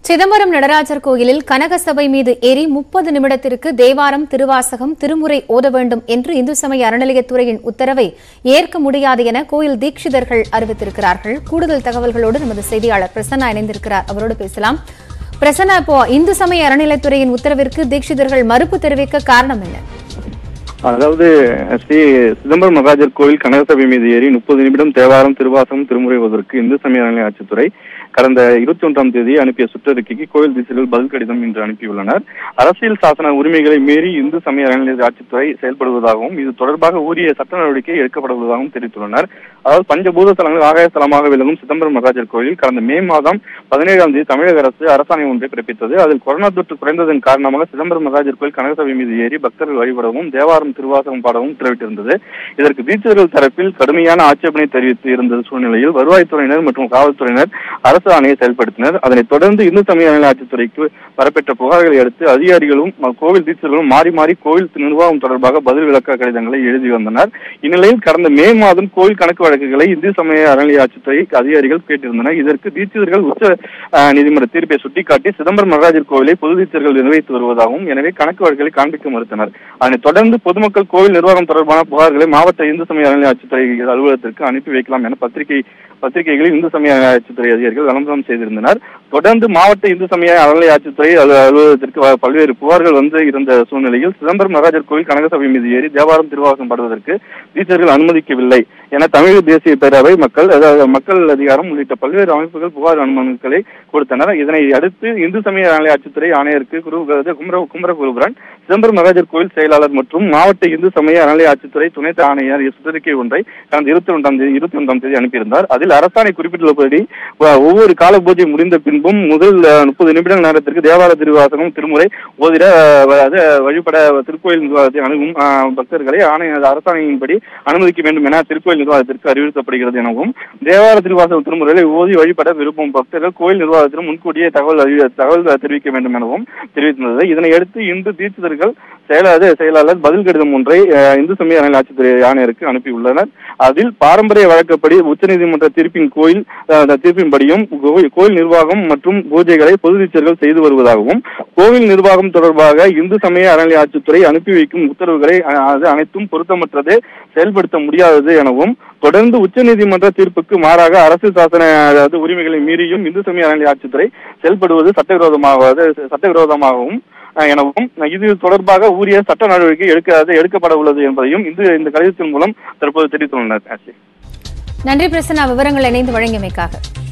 சிதம்பரம் நடராஜர் கோயிலில் கனகசபை மீது ஏறி முப்பது நிமிடத்திற்கு தேவாரம் திருவாசகம் திருமுறை ஓத வேண்டும் என்று இந்து சமய அறநிலையத்துறையின் உத்தரவை ஏற்க முடியாது என கோயில் தீட்சிதர்கள் அறிவித்திருக்கிறார்கள் கூடுதல் தகவல்களோடு நமது செய்தியாளர் பிரசன்னா இணைந்திருக்கிறார் அவரோடு பேசலாம் பிரசன்னா இப்போ இந்து சமய அறநிலையத்துறையின் உத்தரவிற்கு தீட்சிதர்கள் மறுப்பு தெரிவிக்க காரணம் என்ன அதாவது ஸ்ரீ சிதம்பரம் நடராஜர் கோவில் கனகசபை மீது ஏறி முப்பது நிமிடம் தேவாரம் திருவாசகம் திருமுறை ஓதுவதற்கு இந்து சமய அறநிலைய ஆட்சித்துறை கடந்த இருபத்தி ஒன்றாம் தேதி அனுப்பிய சுற்றறிக்கைக்கு கோவில் திசைகள் பதில் கடிதம் இன்று அனுப்பியுள்ளனர் அரசியல் சாசன உரிமைகளை மீறி இந்து சமய அறநிலைய ஆட்சித்துறை செயல்படுவதாகவும் இது தொடர்பாக உரிய சட்ட நடவடிக்கை எடுக்கப்படுவதாகவும் தெரிவித்துள்ளனர் அதாவது பஞ்சபூத தலங்கள் ஆகாய தலமாக விளங்கும் சிதம்பரம் நடராஜர் கோயில் கடந்த மே மாதம் பதினேழாம் தேதி தமிழக அரசு அரசாணை ஒன்றை பிறப்பித்தது அதில் கொரோனா தொற்று குறைந்ததன் காரணமாக சிதம்பரம் நடராஜர் கோயில் கனகசபை மீது ஏறி பக்தர்கள் வழிபடவும் தேவாரம் திருவாசகம் பாடவும் உத்தரவிட்டிருந்தது இதற்கு தீட்சிதர்கள் தரப்பில் கடுமையான ஆட்சேபனை தெரிவித்து இருந்த சூழ்நிலையில் வருவாய்த்துறையினர் மற்றும் காவல்துறையினர் அரசு ஆணையை செயல்படுத்தினர் அதனைத் தொடர்ந்து இந்து சமய அறநிலைய ஆட்சித்துறைக்கு வரப்பெற்ற புகார்களை அடுத்து அதிகாரிகளும் ம- கோவில் தீட்சிதர்களும் மாறி மாறி கோவில் நிர்வாகம் தொடர்பாக பதில் விளக்க கடிதங்களை எழுதி வந்தனர் இந்நிலையில் கடந்த மே மாதம் கோவில் கணக்கு வழக்குகளை இந்து சமய அறநிலைய ஆட்சித்துறை அதிகாரிகள் கேட்டிருந்தனர் இதற்கு தீட்சிதர்கள் உச்ச அஹ், நீதிமன்ற தீர்ப்பை சுட்டிக்காட்டி சிதம்பரம் நடராஜர் கோவிலை பொது தீட்சிதர்கள் நிர்வகித்து வருவதாகவும் எனவே கணக்கு வழக்குகளை காண்பிக்க மறுத்தனர் அதனைத் தொடர்ந்து பொதுமக்கள் கோவில் நிர்வாகம் தொடர்பான புகார்களை மாவட்ட இந்து சமய அறநிலைய ஆட்சித்துறை அலுவலகத்திற்கு அனுப்பி வைக்கலாம் என பத்திரிகை பத்திரிகைகளில் இந்து சமய அறநிலைய ஆட்சித்துறை அதிகாரிகள் விளம்பரம் செய்திருந்தனர் தொடர்ந்து மாவட்ட இந்து சமய அறநிலைய ஆட்சித்துறை அலு- அலுவலகத்திற்கு வ- பல்வேறு புகார்கள் வந்து இருந்த சூழ்நிலையில் சிதம்பரம் நடராஜர் கோவில் கனகசபை மீது ஏறி தேவாரம் திருவாசகம் பாடுவதற்கு டீச்சர்கள் அனுமதிக்கவில்லை என தமிழக தேசிய பேரவை மக்கள் அதாவது மக்கள் அதிகாரம் உள்ளிட்ட பல்வேறு அமைப்புகள் புகார் அனுமதிகளை கொடுத்தனர் இதனை அடுத்து இந்து சமய அறநிலைய ஆட்சித்துறை ஆணையருக்கு குரு குமர குமரகுருபரன் சிதம்பரம் நடராஜர் கோவில் செயலாளர் மற்றும் மாவட்ட இந்து சமய அறநிலைய ஆட்சித்துறை துணை ஆணையர் சுற்றறிக்கை ஒன்றை கடந்த இருபத்தி ஒன்றாம் தேதி இருபத்தி ஒன்றாம் தேதி அனுப்பியிருந்தார் அதில் அரசாணை குறிப்பிட்டுள்ளபடி வ- ஒவ்வொரு கால பூஜை முடிந்த பின்பும் முதல் அஹ், முப்பது நிமிட நேரத்திற்கு தேவார திருவாசகம் திருமுறை ஓதிட அஹ், வ- அது வழிபட திருக்கோயில் நிர்வாகத்தை அணுகும் அஹ், பக்தர்களை ஆணைய அரசாணையின்படி அனுமதிக்க வேண்டும் என திருக்கோயில் நிர்வாகத்திற்கு அறிவுறுத்தப்படுகிறது எனவும் தேவார திருவாசகம் திருமுறைகளை ஓதி வழிபட விரும்பும் பக்தர்கள் கோயில் நிர்வாகத்திடம் முன்கூட்டியே தகவல் அறிவி தகவல் தெரிவிக்க வேண்டும் எனவும் தெரிவித்துள்ளது இதனை அடுத்து இந்து தீட்சிதர்கள் செயலாளர் செயலாளர் பதில் கடிதம் ஒன்றை அஹ், இந்து சமய அறநிலைய ஆட்சித்துறை ஆணையருக்கு அனுப்பியுள்ளனர் அதில் பாரம்பரிய வழக்கப்படி உச்சநீதிமன்ற தீர்ப்பின் கோயில் அஹ், அந்த தீர்ப்பின்படியும் கோயில் கோயில் நிர்வாகம் மற்றும் பூஜைகளை பொது தீட்சர்கள் செய்து வருவதாகவும் கோவில் நிர்வாகம் தொடர்பாக இந்து சமய அறநிலைய ஆட்சித்துறை அனுப்பி வைக்கும் உத்தரவுகளை அஹ், அது அனைத்தும் பொருத்தமற்றது செயல்படுத்த முடியாதது எனவும் தொடர்ந்து உச்சநீதிமன்ற தீர்ப்புக்கு மாறாக அரசு சாசன அதாவது உரிமைகளை மீறியும் இந்து சமய அறநிலைய ஆட்சித்துறை செயல்படுவது சட்டவிரோதமாக சட்டவிரோதமாகவும் அஹ், எனவும் இது தொடர்பாக உரிய சட்ட நடவடிக்கை எடுக்க எடுக்கப்பட உள்ளது என்பதையும் இந்த இந்த கடிதத்தின் மூலம் தற்போது தெரிவித்துள்ளனர் ஆஷி. நன்றி பிரசன்னா விவரங்கள் இணைந்து வழங்கியமைக்காக